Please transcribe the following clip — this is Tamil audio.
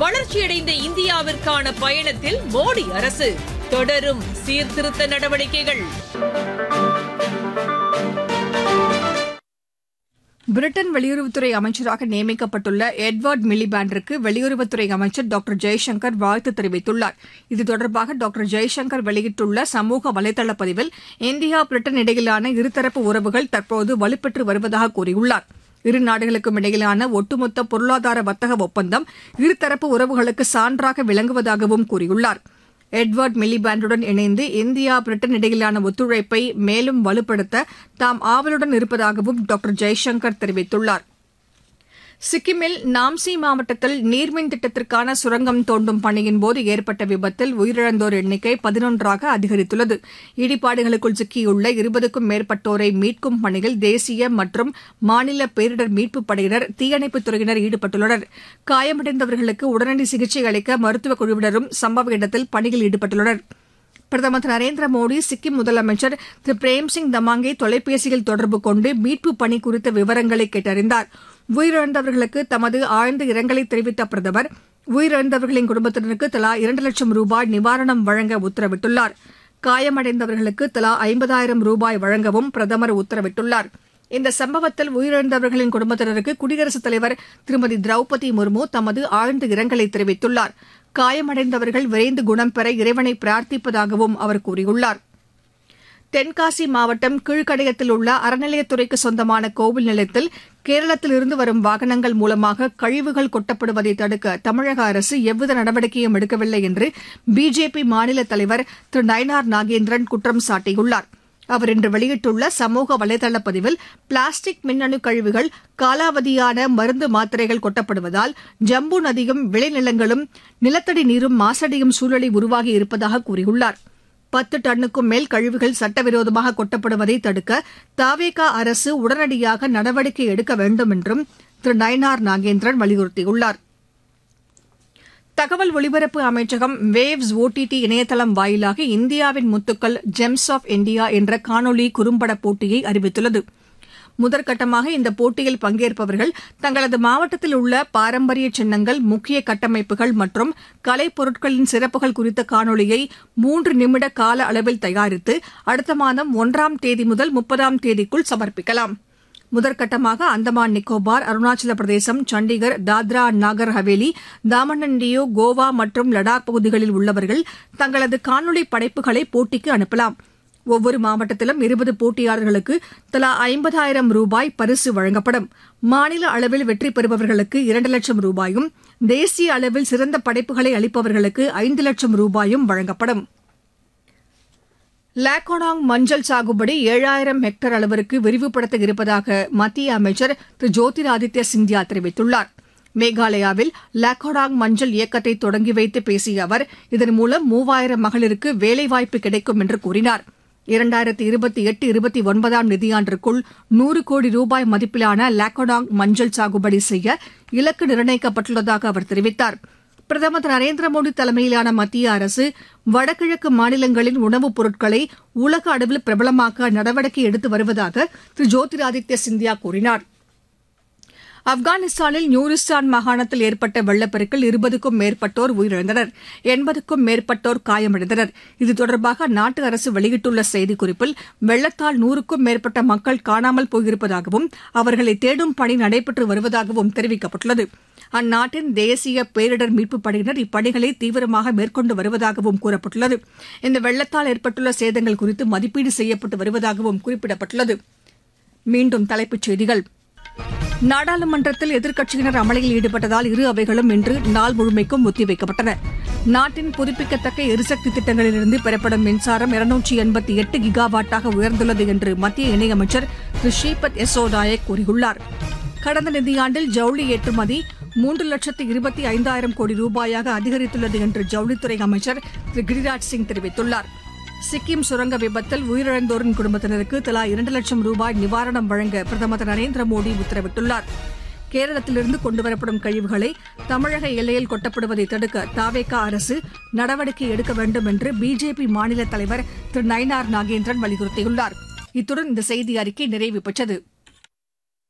வளர்ச்சியடைந்த இந்தியாவிற்கான பயணத்தில் மோடி அரசு தொடரும் சீர்திருத்த நடவடிக்கைகள் பிரிட்டன் வெளியுறவுத்துறை அமைச்சராக நியமிக்கப்பட்டுள்ள எட்வர்ட் மிலிபேண்டிற்கு வெளியுறவுத்துறை அமைச்சர் டாக்டர் ஜெய்சங்கர் வாழ்த்து தெரிவித்துள்ளார் இது தொடர்பாக டாக்டர் ஜெய்சங்கர் வெளியிட்டுள்ள சமூக வலைதள பதிவில் இந்தியா பிரிட்டன் இடையிலான இருதரப்பு உறவுகள் தற்போது வலுப்பெற்று வருவதாக கூறியுள்ளார் இரு நாடுகளுக்கும் இடையிலான ஒட்டுமொத்த பொருளாதார வர்த்தக ஒப்பந்தம் இருதரப்பு உறவுகளுக்கு சான்றாக விளங்குவதாகவும் கூறியுள்ளார் எட்வர்ட் மிலிபேண்டுடன் இணைந்து இந்தியா பிரிட்டன் இடையிலான ஒத்துழைப்பை மேலும் வலுப்படுத்த தாம் ஆவலுடன் இருப்பதாகவும் டாக்டர் ஜெய்சங்கர் தெரிவித்துள்ளார் சிக்கிமில் நாம்சி மாவட்டத்தில் நீர்மின் திட்டத்திற்கான சுரங்கம் தோண்டும் பணியின்போது ஏற்பட்ட விபத்தில் உயிரிழந்தோர் எண்ணிக்கை பதினொன்றாக அதிகரித்துள்ளது இடிபாடுகளுக்குள் சிக்கியுள்ள இருபதுக்கும் மேற்பட்டோரை மீட்கும் பணியில் தேசிய மற்றும் மாநில பேரிடர் மீட்புப் படையினர் தீயணைப்புத் துறையினர் ஈடுபட்டுள்ளனர் காயமடைந்தவர்களுக்கு உடனடி சிகிச்சை அளிக்க மருத்துவக் குழுவினரும் சம்பவ இடத்தில் பணியில் ஈடுபட்டுள்ளனா் பிரதமர் திரு நரேந்திர மோடி சிக்கிம் முதலமைச்சர் திரு பிரேம்சிங் தமாங்கை தொலைபேசியில் தொடர்பு கொண்டு மீட்புப் பணி குறித்த விவரங்களை கேட்டறிந்தார் உயிரிழந்தவர்களுக்கு தமது ஆழ்ந்த இரங்கலை தெரிவித்த பிரதமர் உயிரிழந்தவர்களின் குடும்பத்தினருக்கு தலா இரண்டு லட்சம் ரூபாய் நிவாரணம் வழங்க உத்தரவிட்டுள்ளார் காயமடைந்தவர்களுக்கு தலா ஐம்பதாயிரம் ரூபாய் வழங்கவும் பிரதமர் உத்தரவிட்டுள்ளார் இந்த சம்பவத்தில் உயிரிழந்தவர்களின் குடும்பத்தினருக்கு குடியரசுத் தலைவர் திருமதி திரௌபதி முர்மு தமது ஆழ்ந்த இரங்கலை தெரிவித்துள்ளார் காயமடைந்தவர்கள் விரைந்து குணம் பெற இறைவனை பிரார்த்திப்பதாகவும் அவர் கூறியுள்ளார் தென்காசி மாவட்டம் கீழ்கடையத்தில் உள்ள அறநிலையத்துறைக்கு சொந்தமான கோவில் நிலையத்தில் கேரளத்திலிருந்து வரும் வாகனங்கள் மூலமாக கழிவுகள் கொட்டப்படுவதை தடுக்க தமிழக அரசு எவ்வித நடவடிக்கையும் எடுக்கவில்லை என்று பிஜேபி மாநில தலைவர் திரு நயனார் நாகேந்திரன் குற்றம் சாட்டியுள்ளார் அவர் இன்று வெளியிட்டுள்ள சமூக வலைதள பதிவில் பிளாஸ்டிக் மின்னணு கழிவுகள் காலாவதியான மருந்து மாத்திரைகள் கொட்டப்படுவதால் ஜம்பு நதியும் விளைநிலங்களும் நிலத்தடி நீரும் மாசடையும் சூழலை உருவாகி இருப்பதாக கூறியுள்ளார் பத்து டன்னுக்கும் மேல் கழிவுகள் சட்டவிரோதமாக கொட்டப்படுவதை தடுக்க தாவேகா அரசு உடனடியாக நடவடிக்கை எடுக்க வேண்டும் என்றும் திரு நயனார் நாகேந்திரன் வலியுறுத்தியுள்ளார் தகவல் ஒலிபரப்பு அமைச்சகம் வேவ்ஸ் ஓடிடி இணையதளம் வாயிலாக இந்தியாவின் முத்துக்கள் ஜெம்ஸ் ஆஃப் இந்தியா என்ற காணொலி குறும்பட போட்டியை அறிவித்துள்ளது முதற்கட்டமாக இந்த போட்டியில் பங்கேற்பவர்கள் தங்களது மாவட்டத்தில் உள்ள பாரம்பரிய சின்னங்கள் முக்கிய கட்டமைப்புகள் மற்றும் கலைப் பொருட்களின் சிறப்புகள் குறித்த காணொலியை மூன்று நிமிட கால அளவில் தயாரித்து அடுத்த மாதம் ஒன்றாம் தேதி முதல் முப்பதாம் தேதிக்குள் சமர்ப்பிக்கலாம் முதற்கட்டமாக அந்தமான் நிக்கோபார் அருணாச்சல பிரதேசம் சண்டிகர் தாத்ரா நாகர் ஹவேலி தாமன் அண்ட் டியூ கோவா மற்றும் லடாக் பகுதிகளில் உள்ளவர்கள் தங்களது காணொலி படைப்புகளை போட்டிக்கு அனுப்பலாம் ஒவ்வொரு மாவட்டத்திலும் இருபது போட்டியாளர்களுக்கு தலா ஐம்பதாயிரம் ரூபாய் பரிசு வழங்கப்படும் மாநில அளவில் வெற்றி பெறுபவர்களுக்கு இரண்டு லட்சம் ரூபாயும் தேசிய அளவில் சிறந்த படைப்புகளை அளிப்பவர்களுக்கு ஐந்து லட்சம் ரூபாயும் வழங்கப்படும் லாக்கோனாங் மஞ்சள் சாகுபடி ஏழாயிரம் ஹெக்டேர் அளவிற்கு விரிவுபடுத்த இருப்பதாக மத்திய அமைச்சர் திரு ஜோதிராதித்ய சிந்தியா தெரிவித்துள்ளார் மேகாலயாவில் லாக்கோடாங் மஞ்சள் இயக்கத்தை தொடங்கி வைத்து பேசிய அவர் இதன் மூலம் மூவாயிரம் மகளிருக்கு வேலைவாய்ப்பு கிடைக்கும் என்று கூறினார் இரண்டாயிரத்தி இருபத்தி எட்டு இருபத்தி ஒன்பதாம் நிதியாண்டிற்குள் நூறு கோடி ரூபாய் மதிப்பிலான லாக்கோடாங் மஞ்சள் சாகுபடி செய்ய இலக்கு நிர்ணயிக்கப்பட்டுள்ளதாக அவர் தெரிவித்தார் பிரதமர் திரு நரேந்திர மோடி தலைமையிலான மத்திய அரசு வடகிழக்கு மாநிலங்களின் உணவுப் பொருட்களை உலக அளவில் பிரபலமாக்க நடவடிக்கை எடுத்து வருவதாக திரு ஜோதிராதித்ய சிந்தியா கூறினார் ஆப்கானிஸ்தானில் நூரிஸ்தான் மாகாணத்தில் ஏற்பட்ட வெள்ளப்பெருக்கில் இருபதுக்கும் மேற்பட்டோர் உயிரிழந்தனர் எண்பதுக்கும் மேற்பட்டோர் காயமடைந்தனர் இது தொடர்பாக அந்நாட்டு அரசு வெளியிட்டுள்ள செய்திக்குறிப்பில் வெள்ளத்தால் நூறுக்கும் மேற்பட்ட மக்கள் காணாமல் போயிருப்பதாகவும் அவர்களை தேடும் பணி நடைபெற்று வருவதாகவும் தெரிவிக்கப்பட்டுள்ளது அந்நாட்டின் தேசிய பேரிடர் மீட்புப் படையினர் இப்பணிகளை தீவிரமாக மேற்கொண்டு வருவதாகவும் கூறப்பட்டுள்ளது இந்த வெள்ளத்தால் ஏற்பட்டுள்ள சேதங்கள் குறித்து மதிப்பீடு செய்யப்பட்டு வருவதாகவும் குறிப்பிடப்பட்டுள்ளது மீண்டும் தலைப்புச் செய்திகள் நாடாளுமன்றத்தில் எதிர்க்கட்சியினர் அமளியில் ஈடுபட்டதால் இரு அவைகளும் இன்று நாள் முழுமைக்கும் ஒத்திவைக்கப்பட்டன நாட்டின் புதுப்பிக்கத்தக்க எரிசக்தி திட்டங்களிலிருந்து பெறப்படும் மின்சாரம் இருநூற்றி எண்பத்தி எட்டு கிகாவாட்டாக உயர்ந்துள்ளது என்று மத்திய இணையமைச்சர் திரு ஸ்ரீபத் யசோ நாயக் கூறியுள்ளார் கடந்த நிதியாண்டில் ஜவுளி ஏற்றுமதி மூன்று லட்சத்து இருபத்தி ஐந்தாயிரம் கோடி ரூபாயாக அதிகரித்துள்ளது என்று ஜவுளித்துறை அமைச்சர் திரு கிரிராஜ் சிங் தெரிவித்துள்ளார் சிக்கிம் சுரங்க விபத்தில் உயிரிழந்தோரின் குடும்பத்தினருக்கு தலா இரண்டு லட்சம் ரூபாய் நிவாரணம் வழங்க பிரதமர் திரு நரேந்திர மோடி உத்தரவிட்டுள்ளார் கேரளத்திலிருந்து கொண்டுவரப்படும் கழிவுகளை தமிழக எல்லையில் கொட்டப்படுவதை தடுக்க தாவேகா அரசு நடவடிக்கை எடுக்க வேண்டும் என்று பிஜேபி மாநில தலைவர் திரு நயினார் நாகேந்திரன் வலியுறுத்தியுள்ளார் இத்துடன் இந்த செய்தி அறிக்கை நிறைவு பெற்றது